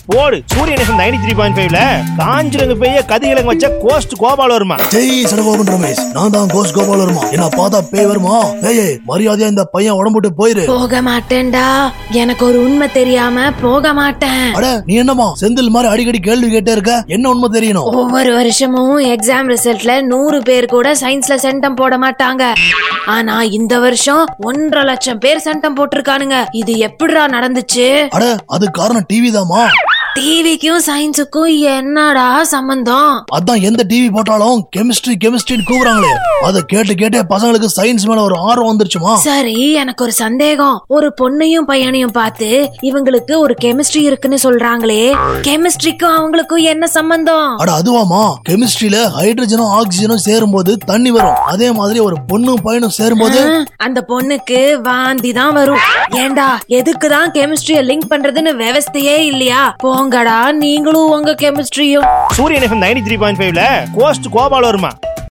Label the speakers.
Speaker 1: போடு சூரிய நேசம் நைன்டி த்ரீ பாயிண்ட் ஃபைவ்ல காஞ்சிரங்க பெய்ய கதிகிழங்கு வச்ச கோஸ்ட் கோபால் வருமா
Speaker 2: ஜெய் சடகோபன் ரமேஷ் நான் தான் கோஷ் கோபால் வருமா என்ன பார்த்தா பேய் வருமா ஏய் மரியாதையா இந்த பையன் உடம்புட்டு போயிரு
Speaker 3: போக மாட்டேன்டா எனக்கு ஒரு உண்மை தெரியாம போக மாட்டேன்
Speaker 2: அட நீ என்னமா செந்தில் மாதிரி அடிக்கடி கேள்வி கேட்டே இருக்க என்ன உண்மை தெரியணும்
Speaker 3: ஒவ்வொரு வருஷமும் எக்ஸாம் ரிசல்ட்ல நூறு பேர் கூட சயின்ஸ்ல சென்டம் போட மாட்டாங்க ஆனா இந்த வருஷம் ஒன்றரை லட்சம் பேர் சென்டம் போட்டிருக்கானுங்க இது எப்படிடா நடந்துச்சு
Speaker 2: அட அது காரணம் டிவி தாமா
Speaker 3: டிவிக்கும் சயின்ஸுக்கும் என்னடா சம்பந்தம்
Speaker 2: அதான் எந்த டிவி போட்டாலும் கெமிஸ்ட்ரி கெமிஸ்ட்ரின்னு கூவுறாங்களே அதை கேட்டு கேட்டே பசங்களுக்கு சயின்ஸ் மேல ஒரு ஆர்வம் வந்துருச்சுமா
Speaker 3: சரி எனக்கு ஒரு சந்தேகம் ஒரு பொண்ணையும் பையனையும் பார்த்து இவங்களுக்கு ஒரு கெமிஸ்ட்ரி இருக்குன்னு சொல்றாங்களே கெமிஸ்ட்ரிக்கும் அவங்களுக்கும் என்ன சம்பந்தம்
Speaker 2: அட அதுவாமா கெமிஸ்ட்ரியில ஹைட்ரஜனும் ஆக்சிஜனும் சேரும்போது தண்ணி வரும் அதே மாதிரி ஒரு பொண்ணும் பையனும் சேரும்போது
Speaker 3: ஆ, அந்த பொண்ணுக்கு வாந்தி தான் வரும் ஏண்டா எதுக்கு தான் கெமிஸ்ட்ரிய லிங்க் பண்றதுன்னு விவஸ்தையே இல்லையா போங்கடா நீங்களும் உங்க கெமிஸ்ட்ரியும்
Speaker 1: சூரிய நேசம் நைன்டி த்ரீ பாயிண்ட் ஃபைவ்ல கோஸ்ட் கோபால் வருமா